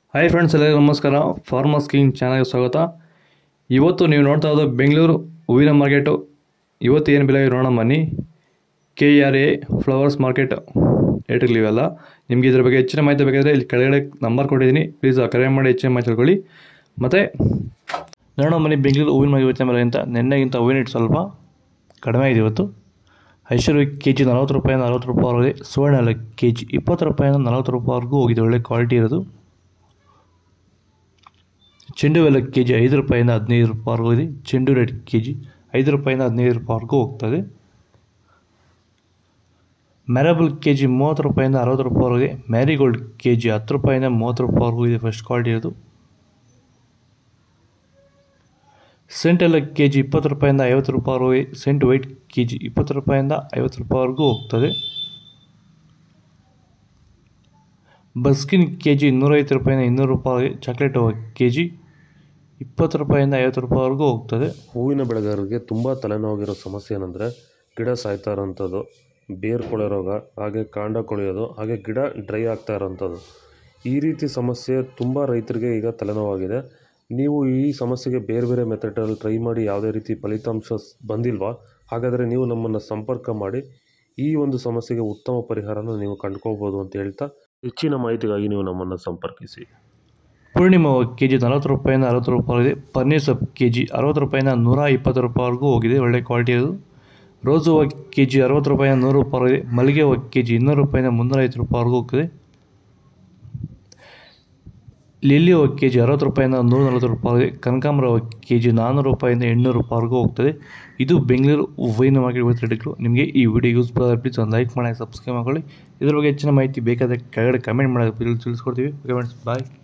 hi friends ಎಲ್ಲರಿಗೂ ನಮಸ್ಕಾರ farmers king ಚಾನಲ್ಗೆ ಸ್ವಾಗತ ಇವತ್ತು ನೀವು ನೋಡ್ತಾ ಇರೋದು ಬೆಂಗಳೂರು ಹೂವಿನ ಮಾರ್ಕೆಟು ಇವತ್ತು ಏನು ಬೆಲೆ ನೋಡೋಣ ಬನ್ನಿ K R A flowers market ಏಟಲ್ಲಿ ಇವೆಲ್ಲ ನಿಮಗೆ ಇದ್ರ ಬಗ್ಗೆ ಹೆಚ್ಚಿನ ಮಾಹಿತಿ ಬೇಕಾದರೆ ಇಲ್ಲಿ ಕೆಳಗಡೆ ನಂಬರ್ ಕೊಟ್ಟಿದ್ದೀನಿ ಪ್ಲೀಸ್ ಕರೆ ಮಾಡಿ ಹೆಚ್ಚಿನ ಮಾಹಿತಿ ತಿಳ್ಕೊಳ್ಳಿ ಮತ್ತು ನೋಡೋಣ ಬನ್ನಿ ಬೆಂಗಳೂರು ಹೂವಿನ ಮಾರ್ಕೆಟ್ ಇವತ್ತಿನ ಬೆಲೆ ಅಂತ ನಿನ್ನೆಗಿಂತ ಹೂವಿನ ರೇಟ್ ಸ್ವಲ್ಪ ಕಡಿಮೆ ಆಗಿದೆ ಇವತ್ತು ಐಶ್ವರ್ಯ ಕೆ ಜಿ ನಲವತ್ತು ರೂಪಾಯಿಂದ ಅರವತ್ತು ರೂಪಾಯಿವರೆಗೆ ಸುವರ್ಣ ಎಲ್ಲ ಕೆ ಜಿ ಇಪ್ಪತ್ತು ರೂಪಾಯಿಂದ ನಲವತ್ತು ರೂಪಾಯಿವರೆಗೂ ಹೋಗಿದೆ ಒಳ್ಳೆ ಕ್ವಾಲಿಟಿ ಇರೋದು ಚೆಂಡು ಎಲ್ಲ ಕೆ ಜಿ ಐದು ರೂಪಾಯಿಂದ ಹದಿನೈದು ರೂಪಾಯಿವರೆಗೂ ಇದೆ ಚೆಂಡು ರೇಟ್ ಕೆ ಜಿ ಐದು ರೂಪಾಯಿಂದ ಹದಿನೈದು ರೂಪಾಯಿವರೆಗೂ ಹೋಗ್ತದೆ ಮ್ಯಾರಬಲ್ ಕೆ ಜಿ ಮೂವತ್ತು ರೂಪಾಯಿಂದ ಅರವತ್ತು ರೂಪಾಯಿವರೆಗೆ ಮ್ಯಾರಿಗೋಲ್ಡ್ ಕೆ ಜಿ ಹತ್ತು ರೂಪಾಯಿಂದ ಮೂವತ್ತು ರೂಪಾಯಿವರೆಗೂ ಇದೆ ಫಸ್ಟ್ ಕ್ವಾಲಿಟಿ ಇರೋದು ಸೆಂಟ್ ಎಲ್ಲ ಕೆ ಜಿ ಇಪ್ಪತ್ತು ರೂಪಾಯಿಂದ ಐವತ್ತು ರೂಪಾಯಿವರೆಗೆ ಸೆಂಟ್ ವೈಟ್ ಕೆ ಜಿ ಇಪ್ಪತ್ತು ರೂಪಾಯಿಂದ ಐವತ್ತು ರೂಪಾಯಿವರೆಗೂ ಹೋಗ್ತದೆ ಬಸ್ಕಿನ್ ಕೆ ಜಿ ಇನ್ನೂರೈವತ್ತು ರೂಪಾಯಿಂದ ಇನ್ನೂರು ರೂಪಾಯಿ ಚಾಕ್ಲೇಟ್ ಕೆ ಜಿ ಇಪ್ಪತ್ತು ರೂಪಾಯಿಂದ ಐವತ್ತು ರೂಪಾಯಿವರೆಗೂ ಹೋಗ್ತದೆ ಹೂವಿನ ಬೆಳೆಗಾರರಿಗೆ ತುಂಬ ತಲೆನೋವಾಗಿರೋ ಸಮಸ್ಯೆ ಏನಂದರೆ ಗಿಡ ಸಾಯ್ತಾ ಇರೋಂಥದ್ದು ಬೇರು ಕೊಳೆ ರೋಗ ಹಾಗೆ ಕಾಂಡ ಕೊಳೆಯೋದು ಹಾಗೆ ಗಿಡ ಡ್ರೈ ಆಗ್ತಾ ಇರೋಂಥದ್ದು ಈ ರೀತಿ ಸಮಸ್ಯೆ ತುಂಬ ರೈತರಿಗೆ ಈಗ ತಲೆನೋವಾಗಿದೆ ನೀವು ಈ ಸಮಸ್ಯೆಗೆ ಬೇರೆ ಬೇರೆ ಮೆಥಡಲ್ಲಿ ಟ್ರೈ ಮಾಡಿ ಯಾವುದೇ ರೀತಿ ಫಲಿತಾಂಶ ಸ್- ಬಂದಿಲ್ವಾ ಹಾಗಾದರೆ ನೀವು ನಮ್ಮನ್ನು ಸಂಪರ್ಕ ಮಾಡಿ ಈ ಒಂದು ಸಮಸ್ಯೆಗೆ ಉತ್ತಮ ಪರಿಹಾರನ ನೀವು ಕಂಡುಕೋಬೋದು ಅಂತ ಹೇಳ್ತಾ ಹೆಚ್ಚಿನ ಮಾಹಿತಿಗಾಗಿ ನೀವು ನಮ್ಮನ್ನು ಸಂಪರ್ಕಿಸಿ ಪೂರ್ಣಿಮಾ ಕೆ ಜಿ ನಲವತ್ತು ರೂಪಾಯಿಂದ ಅರವತ್ತು ರೂಪಾಯಿ ಇದೆ ಪನ್ನೀರ್ ಸೊಪ್ಪು ಕೆ ಜಿ ಅರವತ್ತು ರೂಪಾಯಿಂದ ನೂರ ಇಪ್ಪತ್ತು ರೂಪಾಯಿವರೆಗೂ ಹೋಗಿದೆ ಒಳ್ಳೆ ಕ್ವಾಲಿಟಿ ಇರೋದು ರೋಸು ಹೂವು ಕೆ ಜಿ ಅರವತ್ತು ರೂಪಾಯಿಂದ ನೂರು ರೂಪಾಯಿ ಇದೆ ಮಲ್ಲಿಗೆ ಹೂವು ಕೆ ಜಿ ಇನ್ನೂರು ರೂಪಾಯಿಂದ ಮುನ್ನೂರೈವತ್ತು ರೂಪಾಯಿವರೆಗೂ ಹೋಗ್ತದೆ ಲಿಲ್ಲಿ ಹೂವು ಕೆ ಜಿ ಅರವತ್ತು ರೂಪಾಯಿಂದ ನೂರ ನಲ್ವತ್ತು ರೂಪಾಯಿ ಇದೆ ಕನಕಾಂಬರ ಹೂವು ಕೆ ಜಿ ನಾನ್ನೂರು ರೂಪಾಯಿಂದ ಎಂಟುನೂರು ರೂಪಾಯಿವರೆಗೂ ಹೋಗ್ತದೆ ಇದು ಬೆಂಗಳೂರು ಹೂವಿನ ಮಾರ್ಕೆಟ್ ಇವತ್ತು ರೇಟ್ಗಳು ನಿಮಗೆ ಈ ವಿಡಿಯೋ ಯೂಸ್ ಆದರೆ ಪ್ಲೀಸ್ ಒಂದು ಲೈಕ್ ಮಾಡಿ ಸಬ್ಸ್ಕ್ರೈಬ್ ಮಾಡ್ಕೊಳ್ಳಿ ಇದ್ರ ಬಗ್ಗೆ ಹೆಚ್ಚಿನ ಮಾಹಿತಿ ಬೇಕಾದರೆ ಕೆಳಗಡೆ ಕಮೆಂಟ್ ಮಾಡೋದು ತಿಳಿಸ್ಕೊಡ್ತೀವಿ ಓಕೆ ಫ್ರೆಂಡ್ಸ್ ಬಾಯ್